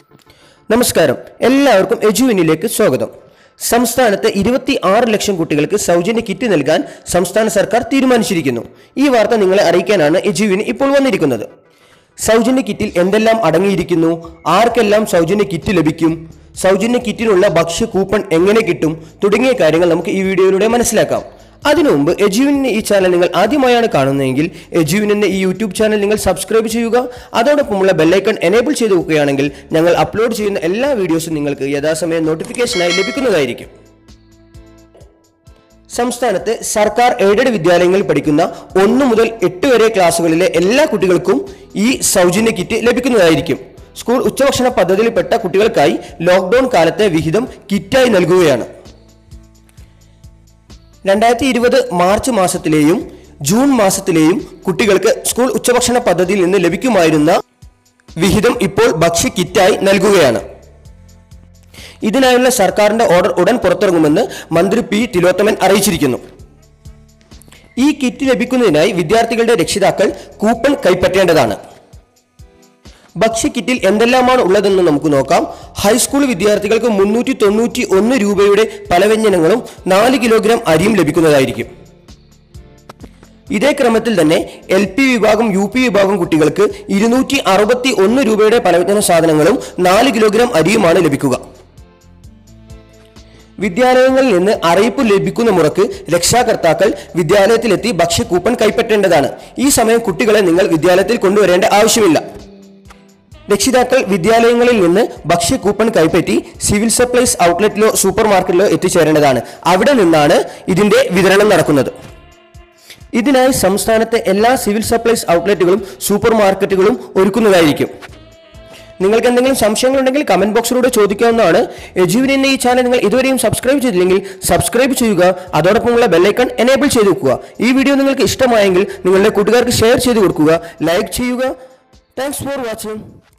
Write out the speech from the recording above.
നമസ്കാരം എല്ലാവർക്കും എജുവിനിലേക്ക് സ്വാഗതം സംസ്ഥാനത്ത് ഇരുപത്തി ആറ് ലക്ഷം കുട്ടികൾക്ക് സൗജന്യ കിറ്റ് നൽകാൻ സംസ്ഥാന സർക്കാർ തീരുമാനിച്ചിരിക്കുന്നു ഈ വാർത്ത നിങ്ങളെ അറിയിക്കാനാണ് എജുവിന് ഇപ്പോൾ വന്നിരിക്കുന്നത് സൗജന്യ കിറ്റിൽ എന്തെല്ലാം അടങ്ങിയിരിക്കുന്നു ആർക്കെല്ലാം സൗജന്യ കിറ്റ് ലഭിക്കും സൗജന്യ കിറ്റിനുള്ള ഭക്ഷ്യ കൂപ്പൺ എങ്ങനെ കിട്ടും തുടങ്ങിയ കാര്യങ്ങൾ നമുക്ക് ഈ വീഡിയോയിലൂടെ മനസ്സിലാക്കാം അതിനു മുമ്പ് എജുവിൻ്റെ ഈ ചാനൽ നിങ്ങൾ ആദ്യമായാണ് കാണുന്നതെങ്കിൽ എജുവിൻ്റെ ഈ യൂട്യൂബ് ചാനൽ നിങ്ങൾ സബ്സ്ക്രൈബ് ചെയ്യുക അതോടൊപ്പമുള്ള ബെല്ലൈക്കൺ എനേബിൾ ചെയ്ത് വെക്കുകയാണെങ്കിൽ ഞങ്ങൾ അപ്ലോഡ് ചെയ്യുന്ന എല്ലാ വീഡിയോസും നിങ്ങൾക്ക് യഥാസമയം നോട്ടിഫിക്കേഷനായി ലഭിക്കുന്നതായിരിക്കും സംസ്ഥാനത്ത് സർക്കാർ എയ്ഡഡ് വിദ്യാലയങ്ങളിൽ പഠിക്കുന്ന ഒന്ന് മുതൽ എട്ട് വരെ ക്ലാസ്സുകളിലെ എല്ലാ കുട്ടികൾക്കും ഈ സൗജന്യ കിറ്റ് ലഭിക്കുന്നതായിരിക്കും സ്കൂൾ ഉച്ചഭക്ഷണ പദ്ധതിയിൽപ്പെട്ട കുട്ടികൾക്കായി ലോക്ക്ഡൌൺ കാലത്തെ വിഹിതം കിറ്റായി നൽകുകയാണ് രണ്ടായിരത്തി ഇരുപത് മാർച്ച് മാസത്തിലെയും ജൂൺ മാസത്തിലെയും കുട്ടികൾക്ക് സ്കൂൾ ഉച്ചഭക്ഷണ പദ്ധതിയിൽ നിന്ന് ലഭിക്കുമായിരുന്ന വിഹിതം ഇപ്പോൾ ഭക്ഷ്യ കിറ്റായി നൽകുകയാണ് ഇതിനായുള്ള സർക്കാരിന്റെ ഓർഡർ ഉടൻ പുറത്തിറങ്ങുമെന്ന് മന്ത്രി പി തിലോത്തമൻ അറിയിച്ചിരിക്കുന്നു ഈ കിറ്റ് ലഭിക്കുന്നതിനായി വിദ്യാർത്ഥികളുടെ രക്ഷിതാക്കൾ കൂപ്പൺ കൈപ്പറ്റേണ്ടതാണ് ഭക്ഷ്യക്കിറ്റിൽ എന്തെല്ലാമാണ് ഉള്ളതെന്ന് നമുക്ക് നോക്കാം ഹൈസ്കൂൾ വിദ്യാർത്ഥികൾക്ക് മുന്നൂറ്റി തൊണ്ണൂറ്റി ഒന്ന് രൂപയുടെ പലവ്യഞ്ജനങ്ങളും നാല് കിലോഗ്രാം അരിയും ലഭിക്കുന്നതായിരിക്കും ഇതേ ക്രമത്തിൽ തന്നെ എൽ പി വിഭാഗം യു പി വിഭാഗം കുട്ടികൾക്ക് ഇരുന്നൂറ്റി അറുപത്തി ഒന്ന് രൂപയുടെ പലവ്യഞ്ജന സാധനങ്ങളും നാല് കിലോഗ്രാം അരിയുമാണ് ലഭിക്കുക വിദ്യാലയങ്ങളിൽ നിന്ന് അറിയിപ്പ് ലഭിക്കുന്ന മുറക്ക് രക്ഷാകർത്താക്കൾ വിദ്യാലയത്തിലെത്തി ഭക്ഷ്യ കൂപ്പൺ കൈപ്പറ്റേണ്ടതാണ് ഈ സമയം കുട്ടികളെ നിങ്ങൾ വിദ്യാലയത്തിൽ കൊണ്ടുവരേണ്ട ആവശ്യമില്ല രക്ഷിതാക്കൾ വിദ്യാലയങ്ങളിൽ നിന്ന് ഭക്ഷ്യ കൂപ്പൺ കൈപ്പറ്റി സിവിൽ സപ്ലൈസ് ഔട്ട്ലെറ്റിലോ സൂപ്പർ മാർക്കറ്റിലോ എത്തിച്ചേരേണ്ടതാണ് അവിടെ നിന്നാണ് ഇതിന്റെ വിതരണം നടക്കുന്നത് ഇതിനായി സംസ്ഥാനത്തെ എല്ലാ സിവിൽ സപ്ലൈസ് ഔട്ട്ലെറ്റുകളും സൂപ്പർ മാർക്കറ്റുകളും ഒരുക്കുന്നതായിരിക്കും നിങ്ങൾക്ക് എന്തെങ്കിലും സംശയങ്ങളുണ്ടെങ്കിൽ കമന്റ് ബോക്സിലൂടെ ചോദിക്കാവുന്നതാണ് എജുവിൻ എന്ന ഈ ചാനൽ നിങ്ങൾ ഇതുവരെയും സബ്സ്ക്രൈബ് ചെയ്തില്ലെങ്കിൽ സബ്സ്ക്രൈബ് ചെയ്യുക അതോടൊപ്പമുള്ള ബെല്ലൈക്കൺ എനേബിൾ ചെയ്ത് വെക്കുക ഈ വീഡിയോ നിങ്ങൾക്ക് ഇഷ്ടമായെങ്കിൽ നിങ്ങളുടെ കൂട്ടുകാർക്ക് ഷെയർ ചെയ്ത് കൊടുക്കുക ലൈക്ക് ചെയ്യുക താങ്ക്സ് ഫോർ വാച്ചിങ്